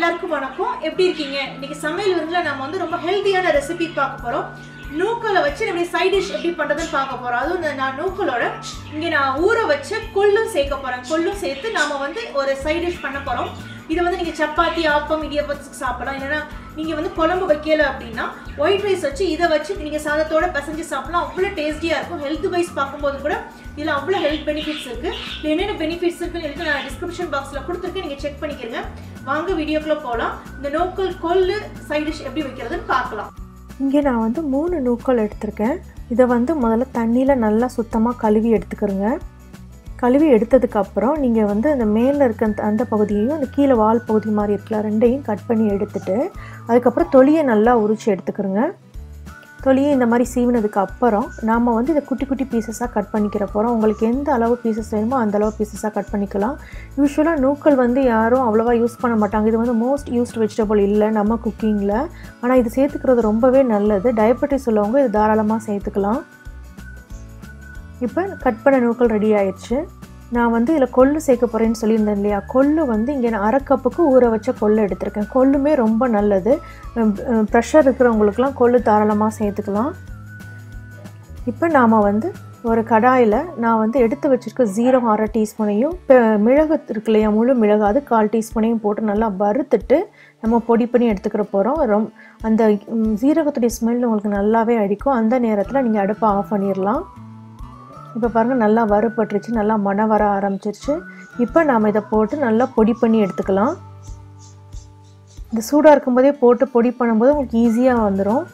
எல்லாருக்கும் வணக்கம் எப்படி இருக்கீங்க இன்னைக்கு சமையல் வந்து நம்ம வந்து ரொம்ப ஹெல்த்தியான ரெசிபி பார்க்க போறோம் நூக்கலை வச்சு நம்ம சைட் டிஷ் எப்படி பண்றதுன்னு பார்க்க போறோம் அதுவும் இந்த நான் நூக்கலோட இங்க நான் ஊற வச்ச கொள்ளும் சேர்க்க போறேன் கொள்ளும் சேர்த்து நாம வந்து ஒரு சைட் டிஷ் பண்ண போறோம் இதை வந்து நீங்க சப்பாத்தி ஆப்பம் இடியப்பத்துக்கு சாப்பிடலாம் இல்லைன்னா நீங்க வந்து குழம்பு வைக்கல அப்படின்னா ஒயிட் ரைஸ் வச்சு இதை வச்சு நீங்க சாதத்தோட பிசைஞ்சு சாப்பிடலாம் அவ்வளோ டேஸ்டியா இருக்கும் ஹெல்த் வைஸ் பார்க்கும்போது கூட இதில் அவ்வளோ ஹெல்த் பெனிஃபிட்ஸ் இருக்கு இதுல என்னென்ன பெனிஃபிட்ஸ் இருக்குன்னு எனக்கு நான் டிஸ்கிரிப்ஷன் பாக்ஸில் கொடுத்துருக்கேன் நீங்கள் செக் பண்ணிக்கிறங்க வாங்க வீடியோக்குள்ள போகலாம் இந்த நோக்கல் கொள்ளு சைட் டிஷ் எப்படி வைக்கிறதுன்னு பார்க்கலாம் இங்கே நான் வந்து மூணு நூக்கள் எடுத்திருக்கேன் இதை வந்து முதல்ல தண்ணியில் நல்லா சுத்தமாக கழுவி எடுத்துக்கிறோங்க கழுவி எடுத்ததுக்கப்புறம் நீங்கள் வந்து அந்த மேலே இருக்க அந்த அந்த பகுதியையும் அந்த கீழே வால் பகுதி மாதிரி இருக்குல்ல ரெண்டையும் கட் பண்ணி எடுத்துட்டு அதுக்கப்புறம் தொலியை நல்லா உரிச்சு எடுத்துக்கிறோங்க தொலியை இந்த மாதிரி சீவினதுக்கு அப்புறம் நாம் வந்து இதை குட்டி குட்டி பீசஸாக கட் பண்ணிக்கிற போகிறோம் உங்களுக்கு எந்த அளவு பீசஸ் வேணுமோ அந்த அளவு பீசஸாக கட் பண்ணிக்கலாம் யூஸ்வலாக நூக்கல் வந்து யாரும் அவ்வளோவா யூஸ் பண்ண மாட்டாங்க இது வந்து மோஸ்ட் யூஸ்ட் வெஜிடபிள் இல்லை நம்ம குக்கிங்கில் ஆனால் இது சேர்த்துக்கிறது ரொம்பவே நல்லது டயபெட்டிஸ் உள்ளவங்க இது தாராளமாக சேர்த்துக்கலாம் இப்போ கட் பண்ண நூக்கல் ரெடி ஆயிடுச்சு நான் வந்து இதில் கொள்ளு சேர்க்க போகிறேன்னு சொல்லியிருந்தேன் இல்லையா கொள்ளு வந்து இங்கே நான் அரை கப்புக்கு ஊற வச்ச கொள்ளு எடுத்திருக்கேன் கொள்ளுமே ரொம்ப நல்லது ப்ரெஷர் இருக்கிறவங்களுக்குலாம் கொள்ளு தாராளமாக சேர்த்துக்கலாம் இப்போ நாம் வந்து ஒரு கடாயில் நான் வந்து எடுத்து வச்சுருக்க ஜீரகம் அரை டீஸ்பூனையும் மிளகு இருக்கு இல்லையா முழு மிளகு அது கால் டீஸ்பூனையும் போட்டு நல்லா வறுத்துட்டு நம்ம பொடி பண்ணி எடுத்துக்கிற போகிறோம் ரொம் அந்த ம், ஜீரகத்துடைய ஸ்மெல் உங்களுக்கு நல்லாவே அடிக்கும் அந்த நேரத்தில் நீங்கள் அடுப்பை ஆஃப் பண்ணிடலாம் இப்போ பாருங்கள் நல்லா வறுபட்டுருச்சு நல்லா மணம் வர ஆரம்பிச்சிருச்சு இப்போ நாம் இதை போட்டு நல்லா பொடி பண்ணி எடுத்துக்கலாம் இந்த சூடாக இருக்கும்போதே போட்டு பொடி பண்ணும்போது உங்களுக்கு ஈஸியாக வந்துடும்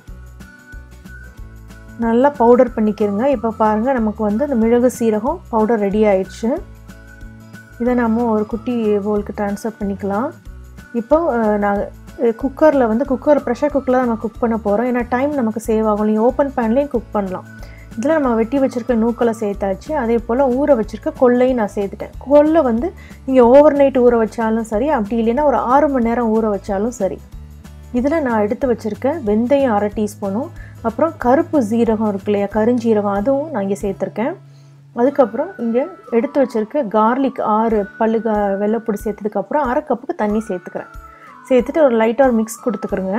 நல்லா பவுடர் பண்ணிக்கிறங்க இப்போ பாருங்கள் நமக்கு வந்து அந்த மிளகு சீரகம் பவுடர் ரெடி ஆயிடுச்சு இதை நம்ம ஒரு குட்டி போலுக்கு ட்ரான்ஸ்ஃபர் பண்ணிக்கலாம் இப்போ அஹ், நான் குக்கரில் வந்து குக்கர் ப்ரெஷர் குக்கரில் நம்ம குக் பண்ண போகிறோம் ஏன்னா டைம் நமக்கு சேவ் ஆகும் நீங்கள் ஓப்பன் பேன்லேயும் குக் பண்ணலாம் இதில் நம்ம வெட்டி வச்சுருக்க நூக்களை சேர்த்தாச்சு அதே போல் ஊற வச்சுருக்க கொள்ளையும் நான் சேர்த்துட்டேன் கொள்ளை வந்து நீங்கள் ஓவர் நைட் ஊற வச்சாலும் சரி அப்படி இல்லைன்னா ஒரு ஆறு மணி நேரம் ஊற வச்சாலும் சரி இதில் நான் எடுத்து வச்சுருக்க வெந்தயம் அரை டீஸ்பூனும் அப்புறம் கருப்பு ஜீரகம் இருக்கு இல்லையா கருஞ்சீரகம் அதுவும் நான் இங்கே சேர்த்துருக்கேன் அதுக்கப்புறம் இங்கே எடுத்து வச்சுருக்க கார்லிக் ஆறு பல்லு கா வெள்ளைப்பொடி சேர்த்ததுக்கப்புறம் அரை கப்புக்கு தண்ணி சேர்த்துக்கிறேன் சேர்த்துட்டு ஒரு லைட்டாக ஒரு மிக்ஸ் கொடுத்துக்கிறேங்க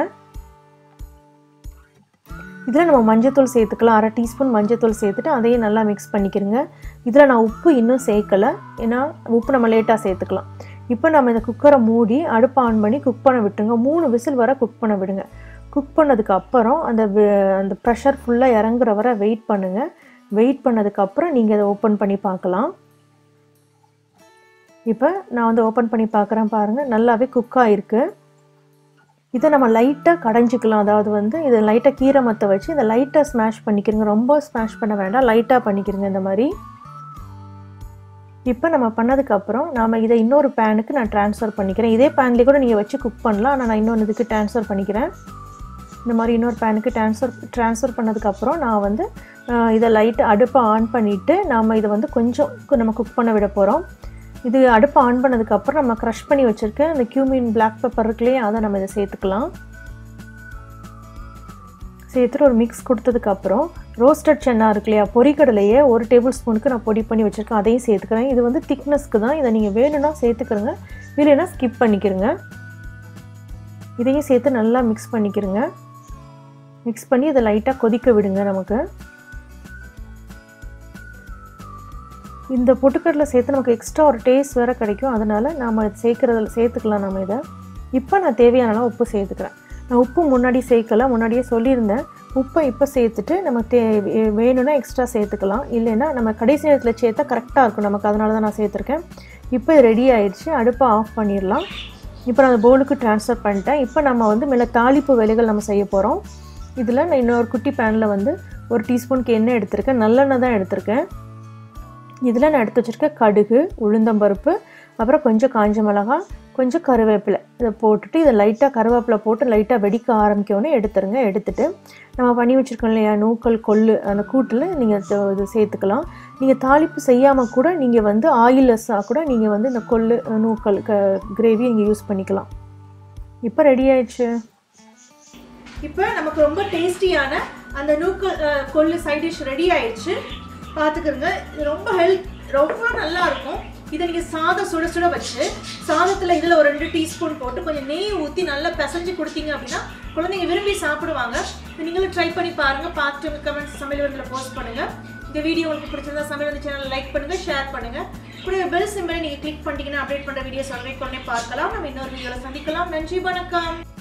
இதில் நம்ம மஞ்சத்தூள் சேர்த்துக்கலாம் அரை டீஸ்பூன் மஞ்சத்தூள் சேர்த்துட்டு அதையும் நல்லா மிக்ஸ் பண்ணிக்கிறங்க இதில் நான் உப்பு இன்னும் சேர்க்கலை ஏன்னா உப்பு நம்ம லேட்டாக சேர்த்துக்கலாம் இப்போ நம்ம இந்த குக்கரை மூடி அடுப்பை ஆன் பண்ணி குக் பண்ண விட்டுருங்க மூணு விசில் வர குக் பண்ண விடுங்க குக் பண்ணதுக்கு அப்புறம் அந்த வி- அந்த ப்ரெஷர் ஃபுல்லாக இறங்குற வரை வெயிட் பண்ணுங்கள் வெயிட் பண்ணதுக்கப்புறம் நீங்கள் அதை ஓப்பன் பண்ணி பார்க்கலாம் இப்போ நான் வந்து ஓப்பன் பண்ணி பார்க்குறேன் பாருங்கள் நல்லாவே குக் ஆகிருக்கு இதை நம்ம லைட்டாக கடைஞ்சிக்கலாம் அதாவது வந்து இதை லைட்டாக கீரை மத்த வச்சு இதை லைட்டாக ஸ்மாஷ் பண்ணிக்கிறங்க ரொம்ப ஸ்மாஷ் பண்ண வேண்டாம் லைட்டாக பண்ணிக்கிறங்க இந்த மாதிரி இப்போ நம்ம பண்ணதுக்கப்புறம் நாம் இதை இன்னொரு பேனுக்கு நான் ட்ரான்ஸ்ஃபர் பண்ணிக்கிறேன் இதே பேன்லேயே கூட நீங்கள் வச்சு குக் பண்ணலாம் ஆனால் நான் இன்னொன்று இதுக்கு ட்ரான்ஸ்ஃபர் பண்ணிக்கிறேன் இந்த மாதிரி இன்னொரு பேனுக்கு ட்ரான்ஸ்ஃபர் ட்ரான்ஸ்ஃபர் பண்ணதுக்கப்புறம் நான் வந்து ஆஹ், இதை லைட்டு அடுப்பை ஆன் பண்ணிவிட்டு நாம் இதை வந்து கொஞ்சம் கு- நம்ம குக் பண்ண விட போகிறோம் இது அடுப்பை ஆன் பண்ணதுக்கப்புறம் நம்ம க்ரஷ் பண்ணி வச்சுருக்க இந்த கியூமின் பிளாக் பெப்பர் இருக்குல்லையே அதை நம்ம இதை சேர்த்துக்கலாம் சேர்த்துட்டு ஒரு மிக்ஸ் கொடுத்ததுக்கப்புறம் ரோஸ்டட் சென்னா இருக்கு இல்லையா பொரிக்கடலையே ஒரு டேபிள் ஸ்பூனுக்கு நான் பொடி பண்ணி வச்சுருக்கேன் அதையும் சேர்த்துக்கிறேன் இது வந்து திக்னஸ்க்கு தான் இதை நீங்கள் வேணும்னா சேர்த்துக்கிறங்க இல்லைன்னா ஸ்கிப் பண்ணிக்கிறங்க இதையும் சேர்த்து நல்லா மிக்ஸ் பண்ணிக்கிறங்க மிக்ஸ் பண்ணி இதை லைட்டாக கொதிக்க விடுங்க நமக்கு இந்த பொட்டுக்கடலை சேர்த்து நமக்கு எக்ஸ்ட்ரா ஒரு டேஸ்ட் வேறு கிடைக்கும் அதனால் நாம் சேர்க்குறதுல சேர்த்துக்கலாம் நம்ம இதை இப்போ நான் தேவையான அளவு உப்பு சேர்த்துக்கிறேன் நான் உப்பு முன்னாடி சேர்க்கல முன்னாடியே சொல்லியிருந்தேன் உப்பை இப்போ சேர்த்துட்டு நம்ம தே வே- வேணும்னா எக்ஸ்ட்ரா சேர்த்துக்கலாம் இல்லைன்னா நம்ம கடைசி நேரத்தில் சேர்த்தா கரெக்டாக இருக்கும் நமக்கு அதனால தான் நான் சேர்த்துருக்கேன் இப்போ இது ரெடி ஆயிடுச்சு அடுப்பை ஆஃப் பண்ணிடலாம் இப்போ நான் பவுலுக்கு ட்ரான்ஸ்ஃபர் பண்ணிட்டேன் இப்போ நம்ம வந்து மேலே தாளிப்பு வேலைகள் நம்ம செய்ய போகிறோம் இதில் நான் இன்னொரு குட்டி பேனில் வந்து ஒரு டீஸ்பூனுக்கு எண்ணெய் எடுத்திருக்கேன் நல்லெண்ணெய் தான் எடுத்திருக்கேன் இதில் நான் எடுத்து வச்சுருக்க கடுகு உளுந்தம்பருப்பு அப்புறம் கொஞ்சம் காஞ்ச மிளகாய் கொஞ்சம் கருவேப்பிலை இதை போட்டுட்டு இதை லைட்டாக கருவேப்பிலை போட்டு லைட்டாக வெடிக்க ஆரம்பிக்கவுடனே எடுத்துருங்க எடுத்துட்டு நம்ம பண்ணி வச்சுருக்கோம் இல்லையா நூக்கல் கொள்ளு அந்த கூட்டில் நீங்கள் இது சேர்த்துக்கலாம் நீங்கள் தாளிப்பு செய்யாமல் கூட நீங்கள் வந்து ஆயிலெஸ்ஸாக கூட நீங்கள் வந்து இந்த கொள்ளு நூக்கல் க கிரேவி நீங்கள் யூஸ் பண்ணிக்கலாம் இப்போ ரெடி ஆயிடுச்சு இப்போ நமக்கு ரொம்ப டேஸ்டியான அந்த நூக்கல் அஹ், கொள்ளு சைட் டிஷ் ரெடி ஆயிடுச்சு பார்த்துக்கிறங்க இது ரொம்ப ஹெல்த் ரொம்ப நல்லா இருக்கும் இதை நீங்க சாதம் சுட சுட வச்சு சாதத்துல இதுல ஒரு ரெண்டு டீஸ்பூன் போட்டு கொஞ்சம் நெய் ஊத்தி நல்லா பிசைஞ்சு கொடுத்தீங்க அப்படின்னா குழந்தைங்க விரும்பி சாப்பிடுவாங்க இதை நீங்களும் ட்ரை பண்ணி பாருங்க பார்த்துட்டு உங்க கமெண்ட்ஸ் சமையல் வந்து போஸ்ட் பண்ணுங்க இந்த வீடியோ உங்களுக்கு பிடிச்சிருந்தா சமையல் வந்து சேனல் லைக் பண்ணுங்க ஷேர் பண்ணுங்க கூட பெல் சிம்பிளை நீங்க கிளிக் பண்ணிட்டீங்கன்னா அப்டேட் பண்ற வீடியோஸ் அப்டேட் பண்ணி பார்க்கலாம் நம்ம இன்னொரு வீடியோல சந்திக்கலாம் நன்றி வணக்கம்